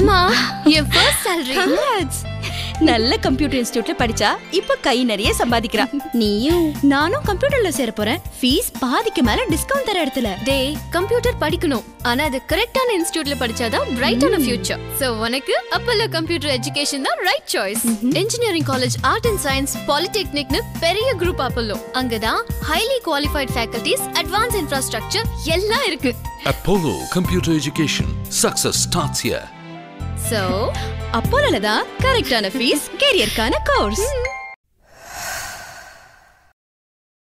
ஆமா என் first salary Congrats. நல்ல கம்ப்யூட்டர் இன்ஸ்டிடியூட்ல படிச்சா இப்ப கை நிறைய சம்பாதிக்கிறா நீயும் நானும் கம்ப்யூட்டர்ல சேர போறேன் ஃபீஸ் பாதிக்கு மேல டிஸ்கவுண்ட் தர இடத்துல டேய் கம்ப்யூட்டர் படிக்கணும் ஆனா அது கரெக்டான இன்ஸ்டிடியூட்ல படிச்சாதான் பிரைட்டான ஃபியூச்சர் சோ உனக்கு அப்பல்ல கம்ப்யூட்டர் எஜுகேஷன் தான் right choice engineering college art and science பாலிடெக்னிக்னு பெரிய குரூப் அப்பல்லோ அங்கதான் highly qualified faculties advance infrastructure எல்லாம் இருக்கு Apollo Computer Education. Success starts here. So Apollo தான் கரெக்டான ஃபீஸ் கேரியருக்கான கோர்ஸ்